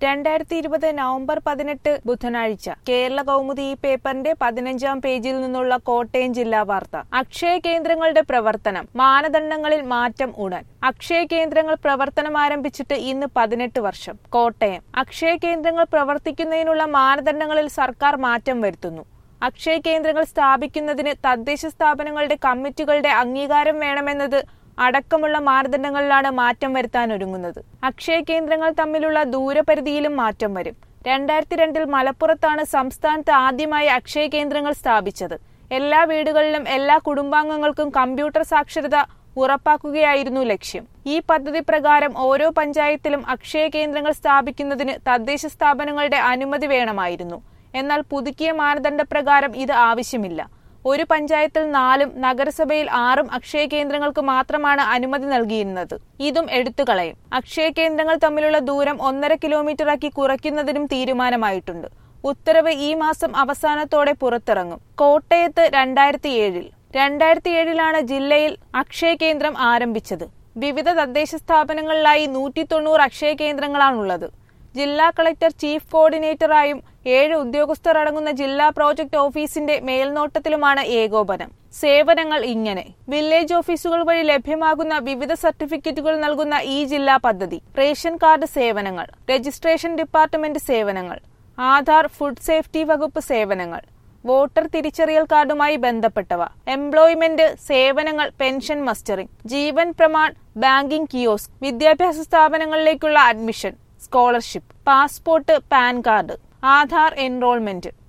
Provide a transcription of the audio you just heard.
രണ്ടായിരത്തി ഇരുപത് നവംബർ പതിനെട്ട് ബുധനാഴ്ച കേരള കൗമുദി ഈ പേപ്പറിന്റെ പതിനഞ്ചാം പേജിൽ നിന്നുള്ള കോട്ടയം ജില്ലാ വാർത്ത അക്ഷയ കേന്ദ്രങ്ങളുടെ പ്രവർത്തനം മാനദണ്ഡങ്ങളിൽ മാറ്റം ഉടൻ അക്ഷയ കേന്ദ്രങ്ങൾ പ്രവർത്തനം ആരംഭിച്ചിട്ട് ഇന്ന് പതിനെട്ട് വർഷം കോട്ടയം അക്ഷയ കേന്ദ്രങ്ങൾ പ്രവർത്തിക്കുന്നതിനുള്ള മാനദണ്ഡങ്ങളിൽ സർക്കാർ മാറ്റം വരുത്തുന്നു അക്ഷയ കേന്ദ്രങ്ങൾ സ്ഥാപിക്കുന്നതിന് തദ്ദേശ സ്ഥാപനങ്ങളുടെ കമ്മിറ്റികളുടെ അംഗീകാരം വേണമെന്നത് അടക്കമുള്ള മാനദണ്ഡങ്ങളിലാണ് മാറ്റം വരുത്താൻ ഒരുങ്ങുന്നത് അക്ഷയ കേന്ദ്രങ്ങൾ തമ്മിലുള്ള ദൂരപരിധിയിലും മാറ്റം വരും രണ്ടായിരത്തി രണ്ടിൽ മലപ്പുറത്താണ് സംസ്ഥാനത്ത് ആദ്യമായി അക്ഷയ കേന്ദ്രങ്ങൾ സ്ഥാപിച്ചത് എല്ലാ വീടുകളിലും എല്ലാ കുടുംബാംഗങ്ങൾക്കും കമ്പ്യൂട്ടർ സാക്ഷരത ഉറപ്പാക്കുകയായിരുന്നു ലക്ഷ്യം ഈ പദ്ധതി പ്രകാരം ഓരോ പഞ്ചായത്തിലും അക്ഷയ കേന്ദ്രങ്ങൾ സ്ഥാപിക്കുന്നതിന് തദ്ദേശ സ്ഥാപനങ്ങളുടെ അനുമതി വേണമായിരുന്നു എന്നാൽ പുതുക്കിയ മാനദണ്ഡപ്രകാരം ഇത് ആവശ്യമില്ല ഒരു പഞ്ചായത്തിൽ നാലും നഗരസഭയിൽ ആറും അക്ഷയ കേന്ദ്രങ്ങൾക്ക് മാത്രമാണ് അനുമതി നൽകിയിരുന്നത് ഇതും എടുത്തുകളയും അക്ഷയ കേന്ദ്രങ്ങൾ തമ്മിലുള്ള ദൂരം ഒന്നര കിലോമീറ്ററാക്കി കുറയ്ക്കുന്നതിനും തീരുമാനമായിട്ടുണ്ട് ഉത്തരവ് ഈ മാസം അവസാനത്തോടെ പുറത്തിറങ്ങും കോട്ടയത്ത് രണ്ടായിരത്തി ഏഴിൽ രണ്ടായിരത്തി ഏഴിലാണ് ജില്ലയിൽ അക്ഷയ കേന്ദ്രം ആരംഭിച്ചത് വിവിധ തദ്ദേശ സ്ഥാപനങ്ങളിലായി നൂറ്റി തൊണ്ണൂറ് അക്ഷയ കേന്ദ്രങ്ങളാണുള്ളത് ജില്ലാ കളക്ടർ ചീഫ് കോർഡിനേറ്ററായും ഏഴ് ഉദ്യോഗസ്ഥർ അടങ്ങുന്ന ജില്ലാ പ്രോജക്ട് ഓഫീസിന്റെ മേൽനോട്ടത്തിലുമാണ് ഏകോപനം സേവനങ്ങൾ ഇങ്ങനെ വില്ലേജ് ഓഫീസുകൾ വഴി ലഭ്യമാകുന്ന വിവിധ സർട്ടിഫിക്കറ്റുകൾ നൽകുന്ന ഈ ജില്ലാ പദ്ധതി റേഷൻ കാർഡ് സേവനങ്ങൾ രജിസ്ട്രേഷൻ ഡിപ്പാർട്ട്മെന്റ് സേവനങ്ങൾ ആധാർ ഫുഡ് സേഫ്റ്റി വകുപ്പ് സേവനങ്ങൾ വോട്ടർ തിരിച്ചറിയൽ കാർഡുമായി ബന്ധപ്പെട്ടവ എംപ്ലോയ്മെന്റ് സേവനങ്ങൾ pension mustering Jeevan Pramaan banking kiosk വിദ്യാഭ്യാസ സ്ഥാപനങ്ങളിലേക്കുള്ള admission scholarship passport PAN card Aadhaar enrolment